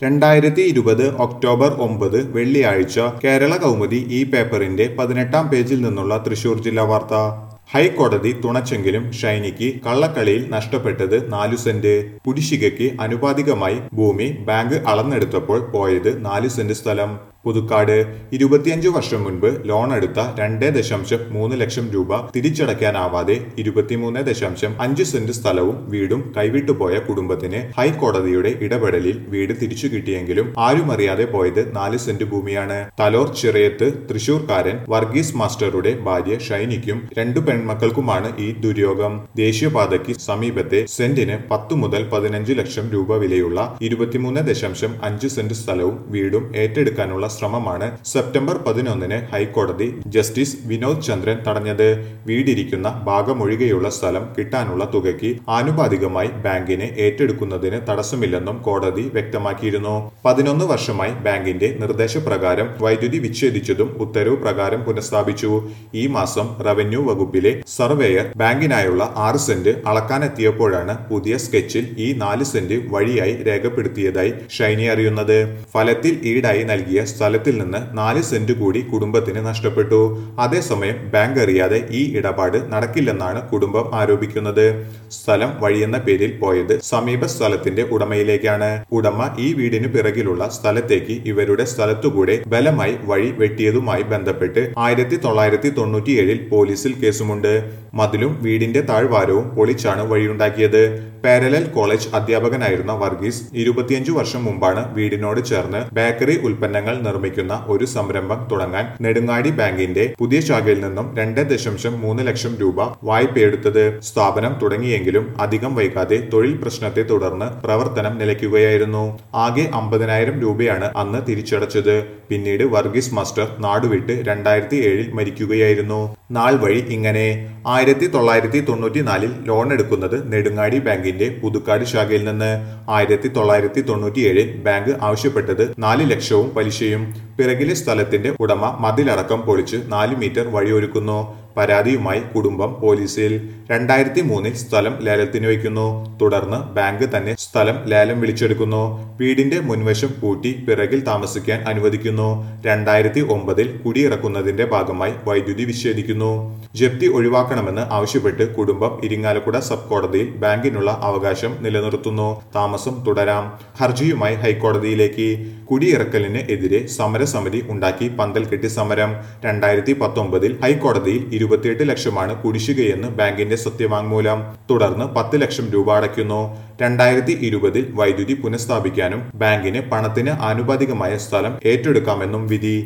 രണ്ടായിരത്തി ഇരുപത് ഒക്ടോബർ ഒമ്പത് വെള്ളിയാഴ്ച കേരള കൗമുദി ഈ പേപ്പറിന്റെ പതിനെട്ടാം പേജിൽ നിന്നുള്ള തൃശൂർ ജില്ലാ വാർത്ത ഹൈക്കോടതി തുണച്ചെങ്കിലും ഷൈനിക്ക് കള്ളക്കളിയിൽ നഷ്ടപ്പെട്ടത് നാലു സെന്റ് കുടിശ്ശികയ്ക്ക് അനുപാതികമായി ഭൂമി ബാങ്ക് അളന്നെടുത്തപ്പോൾ പോയത് നാല് സെന്റ് സ്ഥലം പുതുക്കാട് ഇരുപത്തിയഞ്ചു വർഷം മുൻപ് ലോൺ എടുത്ത രണ്ട് ദശാംശം മൂന്ന് ലക്ഷം രൂപ തിരിച്ചടയ്ക്കാനാവാതെ ഇരുപത്തിമൂന്ന് ദശാംശം അഞ്ച് സെന്റ് സ്ഥലവും വീടും കൈവിട്ടുപോയ കുടുംബത്തിന് ഹൈക്കോടതിയുടെ ഇടപെടലിൽ വീട് തിരിച്ചു കിട്ടിയെങ്കിലും ആരും അറിയാതെ പോയത് നാല് സെന്റ് ഭൂമിയാണ് തലോർ ചിറയത്ത് തൃശൂർക്കാരൻ വർഗീസ് മാസ്റ്ററുടെ ഭാര്യ ഷൈനിക്കും രണ്ടു പെൺമക്കൾക്കുമാണ് ഈ ദുര്യോഗം ദേശീയപാതയ്ക്ക് സമീപത്തെ സെന്റിന് പത്തു മുതൽ പതിനഞ്ച് ലക്ഷം രൂപ വിലയുള്ള ഇരുപത്തിമൂന്ന് ദശാംശം അഞ്ച് സെന്റ് സ്ഥലവും വീടും ഏറ്റെടുക്കാനുള്ള ശ്രമമാണ് സെപ്റ്റംബർ പതിനൊന്നിന് ഹൈക്കോടതി ജസ്റ്റിസ് വിനോദ് ചന്ദ്രൻ തടഞ്ഞത് വീടിരിക്കുന്ന ഭാഗമൊഴികെയുള്ള സ്ഥലം കിട്ടാനുള്ള തുകയ്ക്ക് ആനുപാതികമായി ബാങ്കിനെ ഏറ്റെടുക്കുന്നതിന് തടസ്സമില്ലെന്നും കോടതി വ്യക്തമാക്കിയിരുന്നു പതിനൊന്ന് വർഷമായി ബാങ്കിന്റെ നിർദ്ദേശപ്രകാരം വൈദ്യുതി വിച്ഛേദിച്ചതും ഉത്തരവ് പ്രകാരം പുനഃസ്ഥാപിച്ചു ഈ മാസം റവന്യൂ വകുപ്പിലെ സർവേയർ ബാങ്കിനായുള്ള ആറ് സെന്റ് അളക്കാനെത്തിയപ്പോഴാണ് പുതിയ സ്കെച്ചിൽ ഈ നാല് സെന്റ് വഴിയായി രേഖപ്പെടുത്തിയതായി ഷൈനി അറിയുന്നത് ഫലത്തിൽ ഈടായി നൽകിയ സ്ഥലത്തിൽ നിന്ന് നാല് സെന്റ് കൂടി കുടുംബത്തിന് നഷ്ടപ്പെട്ടു അതേസമയം ബാങ്ക് അറിയാതെ ഈ ഇടപാട് നടക്കില്ലെന്നാണ് കുടുംബം ആരോപിക്കുന്നത് സ്ഥലം വഴിയെന്ന പേരിൽ പോയത് സമീപ സ്ഥലത്തിന്റെ ഉടമയിലേക്കാണ് ഉടമ ഈ വീടിന് പിറകിലുള്ള സ്ഥലത്തേക്ക് ഇവരുടെ സ്ഥലത്തുകൂടെ ബലമായി വഴി വെട്ടിയതുമായി ബന്ധപ്പെട്ട് ആയിരത്തി തൊള്ളായിരത്തി തൊണ്ണൂറ്റിയേഴിൽ പോലീസിൽ കേസുമുണ്ട് മതിലും വീടിന്റെ താഴ്വാരവും പൊളിച്ചാണ് വഴിയുണ്ടാക്കിയത് പാരലൽ കോളേജ് അധ്യാപകനായിരുന്ന വർഗീസ് ഇരുപത്തിയഞ്ചു വർഷം മുമ്പാണ് വീടിനോട് ചേർന്ന് ബേക്കറി ഉൽപ്പന്നങ്ങൾ നിർമ്മിക്കുന്ന ഒരു സംരംഭം തുടങ്ങാൻ നെടുങ്ങാടി ബാങ്കിന്റെ പുതിയ ശാഖയിൽ നിന്നും രണ്ട് ദശാംശം മൂന്ന് ലക്ഷം രൂപ വായ്പയെടുത്തത് സ്ഥാപനം തുടങ്ങിയെങ്കിലും അധികം വൈകാതെ തൊഴിൽ പ്രശ്നത്തെ തുടർന്ന് പ്രവർത്തനം നിലയ്ക്കുകയായിരുന്നു ആകെ അമ്പതിനായിരം രൂപയാണ് അന്ന് തിരിച്ചടച്ചത് പിന്നീട് വർഗീസ് മാസ്റ്റർ നാടുവിട്ട് രണ്ടായിരത്തി ഏഴിൽ മരിക്കുകയായിരുന്നു നാൾ വഴി ഇങ്ങനെ ആയിരത്തി തൊള്ളായിരത്തി തൊണ്ണൂറ്റിനാലിൽ ലോൺ എടുക്കുന്നത് നെടുങ്ങാടി ബാങ്കിന്റെ പുതുക്കാട് ശാഖയിൽ നിന്ന് ആയിരത്തി തൊള്ളായിരത്തി തൊണ്ണൂറ്റിയേഴിൽ ബാങ്ക് ആവശ്യപ്പെട്ടത് നാല് ലക്ഷവും പലിശയും പിറകിലെ സ്ഥലത്തിന്റെ ഉടമ മതിലടക്കം പൊളിച്ച് നാല് മീറ്റർ വഴിയൊരുക്കുന്നു പരാതിയുമായി കുടുംബം പോലീസിൽ രണ്ടായിരത്തി മൂന്നിൽ സ്ഥലം ലേലത്തിന് വയ്ക്കുന്നു തുടർന്ന് ബാങ്ക് തന്നെ സ്ഥലം ലേലം വിളിച്ചെടുക്കുന്നു വീടിന്റെ മുൻവശം പൂട്ടി പിറകിൽ താമസിക്കാൻ അനുവദിക്കുന്നു രണ്ടായിരത്തി ഒമ്പതിൽ കുടിയിറക്കുന്നതിന്റെ ഭാഗമായി വൈദ്യുതി വിച്ഛേദിക്കുന്നു ജപ്തി ഒഴിവാക്കണമെന്ന് ആവശ്യപ്പെട്ട് കുടുംബം ഇരിങ്ങാലക്കുട സബ് കോടതിയിൽ ബാങ്കിനുള്ള അവകാശം നിലനിർത്തുന്നു താമസം തുടരാം ഹർജിയുമായി ഹൈക്കോടതിയിലേക്ക് കുടിയിറക്കലിന് എതിരെ സമരസമിതി ഉണ്ടാക്കി പന്തൽ കെട്ടി സമരം രണ്ടായിരത്തി പത്തൊമ്പതിൽ ഹൈക്കോടതിയിൽ ഇരുപത്തിയെട്ട് ലക്ഷമാണ് കുടിശ്ശികയെന്ന് ബാങ്കിന്റെ സത്യവാങ്മൂലം തുടർന്ന് പത്ത് ലക്ഷം രൂപ അടയ്ക്കുന്നു രണ്ടായിരത്തി ഇരുപതിൽ വൈദ്യുതി പുനഃസ്ഥാപിക്കാനും ബാങ്കിന് പണത്തിന് ആനുപാതികമായ സ്ഥലം ഏറ്റെടുക്കാമെന്നും വിധി